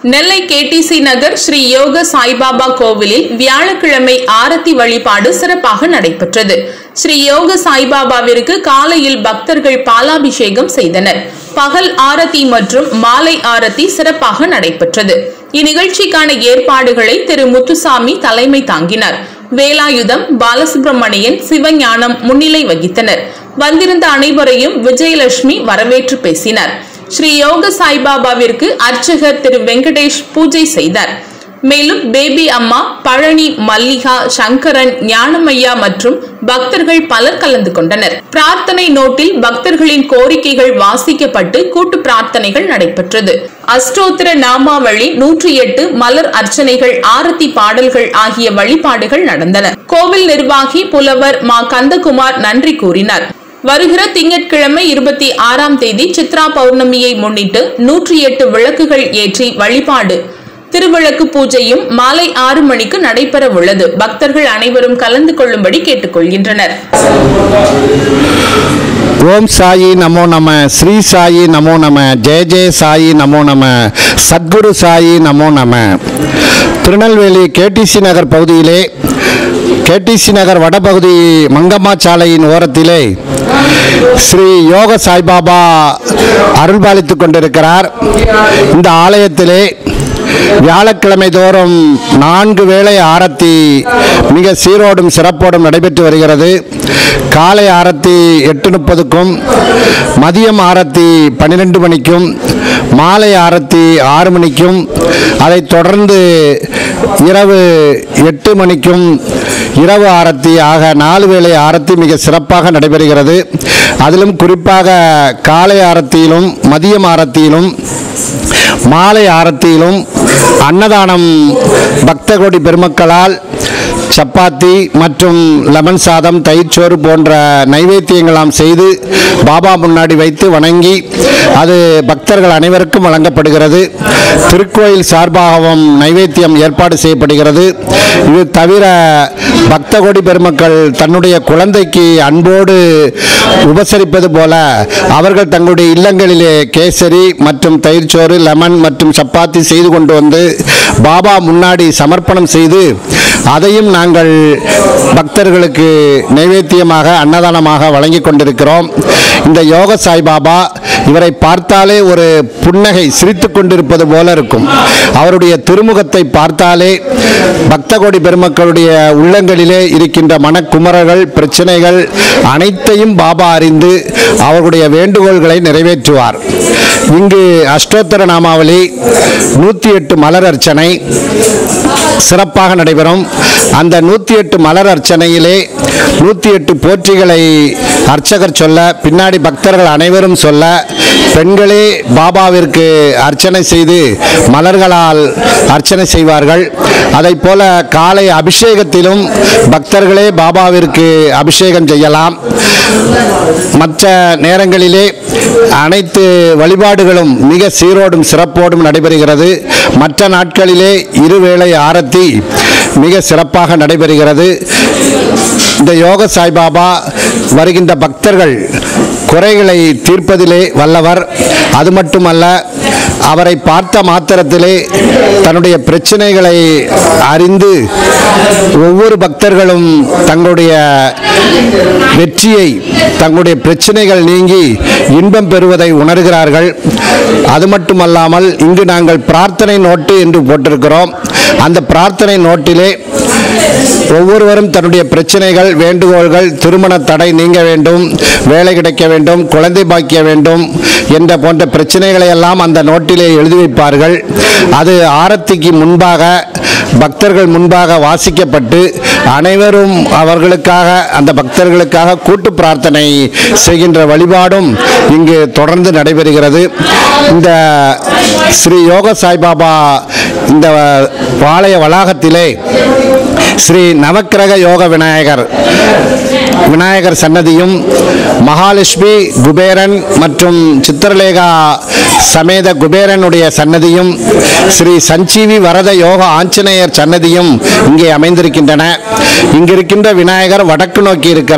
நெல்லை KTC நகர் ஸ்ரீ யோக சாய்பாபா கோவிலில் வியாழக்கிழமை ஆரத்தி வழிபாடு சிறப்பாக நடைபெற்றது ஸ்ரீ யோக சாய்பாபாவிற்கு காலையில் பக்தர்கள் பாலாபிஷேகம் செய்தனர் பகல் ஆரத்தி மற்றும் மாலை ஆரத்தி சிறப்பாக நடைபெற்றது இந்நிகழ்ச்சிக்கான ஏற்பாடுகளை திரு முத்துசாமி தலைமை தாங்கினார் வேலாயுதம் பாலசுப்ரமணியன் சிவஞானம் முன்னிலை வகித்தனர் வந்திருந்த அனைவரையும் விஜயலட்சுமி வரவேற்று பேசினார் ஸ்ரீ யோக சாய்பாபாவிற்கு அர்ச்சகர் திரு வெங்கடேஷ் பூஜை செய்தார் மேலும் பேபி அம்மா பழனி மல்லிகா சங்கரன் ஞானமையா மற்றும் பக்தர்கள் பலர் கலந்து கொண்டனர் பிரார்த்தனை நோட்டில் பக்தர்களின் கோரிக்கைகள் வாசிக்கப்பட்டு கூட்டு பிரார்த்தனைகள் நடைபெற்றது அஷ்டோத்திர நாமாவளி நூற்றி எட்டு மலர் அர்ச்சனைகள் ஆரத்தி பாடல்கள் ஆகிய வழிபாடுகள் நடந்தன கோவில் நிர்வாகி புலவர் மா கந்தகுமார் நன்றி கூறினார் வருகிற திங்கட்கிழமை இருபத்தி ஆறாம் தேதி சித்ரா பௌர்ணமியை முன்னிட்டு நூற்றி எட்டு விளக்குகள் ஏற்றி வழிபாடு திருவிளக்கு பூஜையும் மாலை ஆறு மணிக்கு நடைபெற உள்ளது பக்தர்கள் அனைவரும் கலந்து கொள்ளும்படி கேட்டுக்கொள்கின்றனர் ஓம் சாயி நமோ நம ஸ்ரீ சாயி நமோ நம ஜெய ஜெய சாயி நமோ நம சத்குரு சாயி நமோ நம திருநெல்வேலி கேடிசி நகர் பகுதியிலே கேடிசி நகர் வடபகுதி மங்கம்மா சாலையின் ஓரத்திலே ஸ்ரீ யோக சாய்பாபா அருள்பாலித்துக் கொண்டிருக்கிறார் இந்த ஆலயத்திலே வியாழக்கிழமை தோறும் நான்கு வேளை ஆரத்தி மிக சீரோடும் சிறப்போடும் நடைபெற்று வருகிறது காலை ஆரத்தி எட்டு முப்பதுக்கும் மதியம் ஆரத்தி பன்னிரெண்டு மணிக்கும் மாலை ஆரத்தி ஆறு மணிக்கும் அதைத் தொடர்ந்து இரவு எட்டு மணிக்கும் இரவு ஆரத்தி ஆக நாலு வேளை ஆரத்தி மிக சிறப்பாக நடைபெறுகிறது அதிலும் குறிப்பாக காலை ஆரத்தியிலும் மதியம் ஆரத்தியிலும் மாலை ஆரத்தியிலும் அன்னதானம் பக்தகோடி பெருமக்களால் சப்பாத்தி மற்றும் லெமன் சாதம் தயிர்ச்சோறு போன்ற நைவேத்தியங்களாம் செய்து பாபா முன்னாடி வைத்து வணங்கி அது பக்தர்கள் அனைவருக்கும் வழங்கப்படுகிறது திருக்கோயில் சார்பாகவும் நைவேத்தியம் ஏற்பாடு செய்யப்படுகிறது இது தவிர பக்தகோடி பெருமக்கள் தன்னுடைய குழந்தைக்கு அன்போடு உபசரிப்பது போல அவர்கள் தங்களுடைய இல்லங்களிலே கேசரி மற்றும் தயிர்ச்சோறு லெமன் மற்றும் சப்பாத்தி செய்து கொண்டு வந்து பாபா முன்னாடி சமர்ப்பணம் செய்து அதையும் நாங்கள் பக்தர்களுக்கு நைவேத்தியமாக அன்னதானமாக வழங்கி கொண்டிருக்கிறோம் இந்த யோக சாய்பாபா இவரை பார்த்தாலே ஒரு புன்னகை சிரித்து கொண்டிருப்பது போல இருக்கும் அவருடைய திருமுகத்தை பார்த்தாலே பக்தகோடி பெருமக்களுடைய உள்ளங்களிலே இருக்கின்ற மனக்குமரர்கள் பிரச்சனைகள் அனைத்தையும் பாபா அறிந்து அவர்களுடைய வேண்டுகோள்களை நிறைவேற்றுவார் இங்கு அஷ்டோத்தர நாமாவளி நூற்றி எட்டு மலர் அர்ச்சனை சிறப்பாக நடைபெறும் அந்த நூற்றி எட்டு மலர் அர்ச்சனையிலே நூற்றி எட்டு போற்றிகளை அர்ச்சகர் சொல்ல பின்னாடி பக்தர்கள் அனைவரும் சொல்ல பெண்களே பாபாவிற்கு அர்ச்சனை செய்து மலர்களால் அர்ச்சனை செய்வார்கள் அதை போல காலை அபிஷேகத்திலும் பக்தர்களே பாபாவிற்கு அபிஷேகம் செய்யலாம் மற்ற நேரங்களிலே அனைத்து வழிபாடுகளும் மிக சீரோடும் சிறப்போடும் நடைபெறுகிறது மற்ற நாட்களிலே இருவேளை ஆரத்தி மிக சிறப்பாக நடைபெறுகிறது இந்த யோக சாய்பாபா வருகின்ற பக்தர்கள் குறைகளை தீர்ப்பதிலே வல்லவர் அது மட்டுமல்ல அவரை பார்த்த மாத்திரத்திலே தன்னுடைய பிரச்சனைகளை அறிந்து ஒவ்வொரு பக்தர்களும் தங்களுடைய வெற்றியை தங்களுடைய பிரச்சனைகள் நீங்கி இன்பம் பெறுவதை உணர்கிறார்கள் அது மட்டுமல்லாமல் இங்கு நாங்கள் பிரார்த்தனை நோட்டு என்று போட்டிருக்கிறோம் அந்த பிரார்த்தனை நோட்டிலே ஒவ்வொருவரும் தன்னுடைய பிரச்சனைகள் வேண்டுகோள்கள் திருமண தடை நீங்க வேண்டும் வேலை கிடைக்க வேண்டும் குழந்தை பாக்கிய வேண்டும் என்ற போன்ற பிரச்சனைகளை எல்லாம் அந்த நோட்டிலே எழுதி வைப்பார்கள் அது ஆரத்திக்கு முன்பாக பக்தர்கள் முன்பாக வாசிக்கப்பட்டு அனைவரும் அவர்களுக்காக அந்த பக்தர்களுக்காக கூட்டு பிரார்த்தனை செய்கின்ற வழிபாடும் இங்கு தொடர்ந்து நடைபெறுகிறது இந்த ஸ்ரீ யோக சாய்பாபா இந்த பாளைய வளாகத்திலே ஸ்ரீ நவக்கிரக யோக விநாயகர் விநாயகர் சன்னதியும் மகாலட்சுமி குபேரன் மற்றும் சித்திரலேகா சமேத குபேரனுடைய சன்னதியும் ஸ்ரீ சஞ்சீவி வரத யோக ஆஞ்சநேயர் சன்னதியும் இங்கே அமைந்திருக்கின்றன இங்கிருக்கின்ற விநாயகர் வடக்கு நோக்கி இருக்கிறார்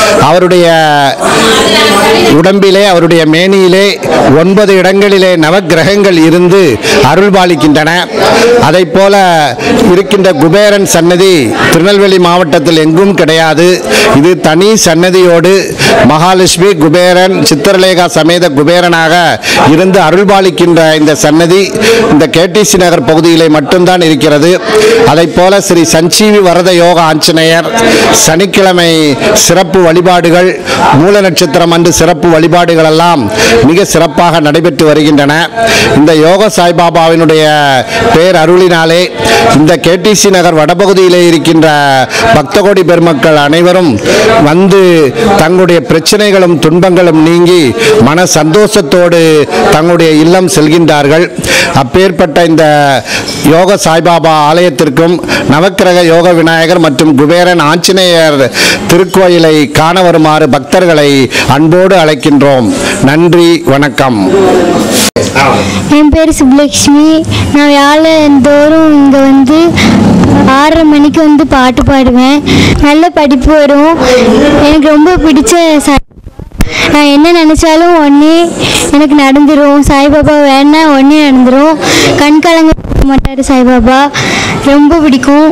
அவருடைய உடம்பிலே அவருடைய மேனியிலே ஒன்பது இடங்களிலே நவக்கிரகங்கள் இருந்து அருள்பாலிக்கின்றன அதை போல இருக்கின்ற குபேரன் சன்னதி திருநெல்வேலி மாவட்டத்தில் எங்கும் கிடையாது இது தனி சன்னதியோடு மகாலட்சுமி குபேரன் சித்திரலேகா சமேத குபேரனாக இருந்து அருள்பாலிக்கின்ற இந்த சன்னதி இந்த கேடிசி நகர் பகுதியிலே மட்டும்தான் இருக்கிறது அதை போல ஸ்ரீ சஞ்சீவி வரத யோக ஆஞ்சநேயர் சனிக்கிழமை சிறப்பு வழிபாடுகள் மூல நட்சத்திரம் அன்று சிறப்பு வழிபாடுகள் எல்லாம் மிக சிறப்பாக நடைபெற்று வருகின்றன இந்த யோக சாய்பாபாவினுடைய பேர் அருளினாலே இந்த கேடிசி நகர் வடபகுதியிலே இருக்கின்ற பக்தகோடி பெருமக்கள் அனைவரும் வந்து தங்களுடைய பிரச்சனைகளும் துன்பங்களும் நீங்கி மன சந்தோஷத்தோடு தங்களுடைய இல்லம் செல்கின்றார்கள் அப்பேற்பட்ட இந்த யோக சாய்பாபா ஆலயத்திற்கும் நவக்கிரக யோக விநாயகர் மற்றும் குபேரன் ஆஞ்சநேயர் திருக்கோயிலை காண வருமாறு பக்தர்களை அன்போடு அழைக்கின்றோம் நன்றி வணக்கம் என் பேர் சுப்லக்ஷ்மி நான் வியாழந்தோறும் இங்கே வந்து ஆறரை மணிக்கு வந்து பாட்டு பாடுவேன் நல்ல படிப்பு வரும் எனக்கு ரொம்ப பிடிச்ச ச நான் என்ன நினச்சாலும் உடனே எனக்கு நடந்துரும் சாய்பாபா வேணா உடனே நடந்துரும் கண் கலங்க மாட்டார் சாய்பாபா ரொம்ப பிடிக்கும்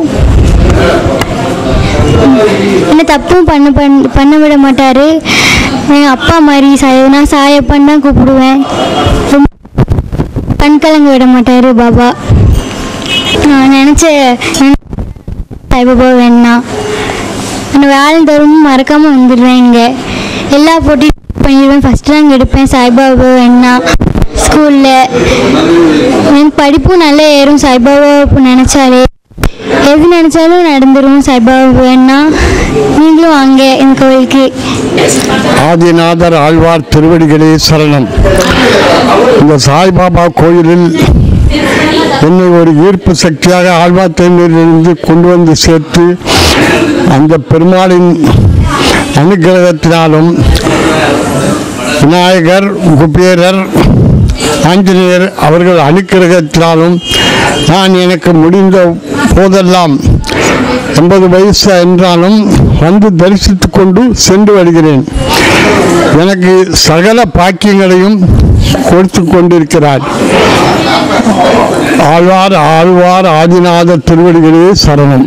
என்ன தப்பும் பண்ண பண்ண பண்ண விட மாட்டார் என் அப்பா மாதிரி சாய் நான் சாயப்பன் தான் கூப்பிடுவேன் ரொம்ப கண் கலங்க விட மாட்டார் பாபா நான் நினச்ச சாய்பாபா வேணா நான் வேலை தரும் மறக்காமல் வந்துடுவேன் இங்கே எல்லா போட்டியும் பண்ணிடுவேன் ஃபஸ்ட் ரேங்க் எடுப்பேன் சாய்பாபா வேணா ஸ்கூலில் எனக்கு படிப்பும் நல்லா ஏறும் சாய்பாபா நினச்சாலே எது நினச்சாலும் நடந்துரும் சாய்பாபா வேணா நீங்களும் வாங்க என் கோயிலுக்கு ஆதிநாதர் ஆழ்வார் திருவடிகளே சரணம் இந்த சாய்பாபா கோயிலில் என்னை ஒரு ஈர்ப்பு சக்தியாக ஆழ்வார் தேநீரிலிருந்து கொண்டு வந்து சேர்த்து அந்த பெருமாளின் அனுகிரகத்தினாலும் விநாயகர் குபேரர் ஆஞ்சநேயர் அவர்கள் அனுக்கிரகத்தினாலும் நான் எனக்கு முடிந்த போதெல்லாம் எண்பது வயசு என்றாலும் வந்து தரிசித்து கொண்டு சென்று வருகிறேன் எனக்கு சகல பாக்கியங்களையும் கொடுத்து கொண்டிருக்கிறார் ஆழ்வார் ஆழ்வார் ஆதிநாத திருவடிகளே சரணம்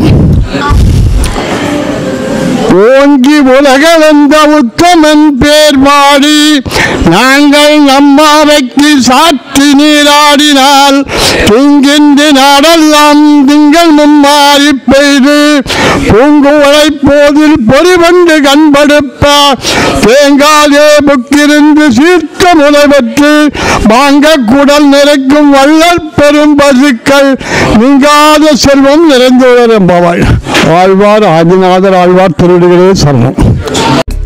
ஓங்கி உலகளந்த உத்தமன் பேர் பாடி நாங்கள் நம்மாவைக்கு சாற்றி நீராடினால் தூங்கின்று நாடெல்லாம் திங்கள் மும்மாறி பெய்து பூங்குவளை போதில் பொறிவண்டு கண்படுப்ப தேங்காலே புக்கிருந்து சீர்த்த முலை பெற்று வாங்க குடல் நிறைக்கும் வள்ளல் பெரும் பசுக்கள் நீங்காத செல்வம் நிறைந்து வரும் பவாய் ஆழ்வார் ஆதிநாதர் ஆழ்வார் திருவிடுகளே சரணம்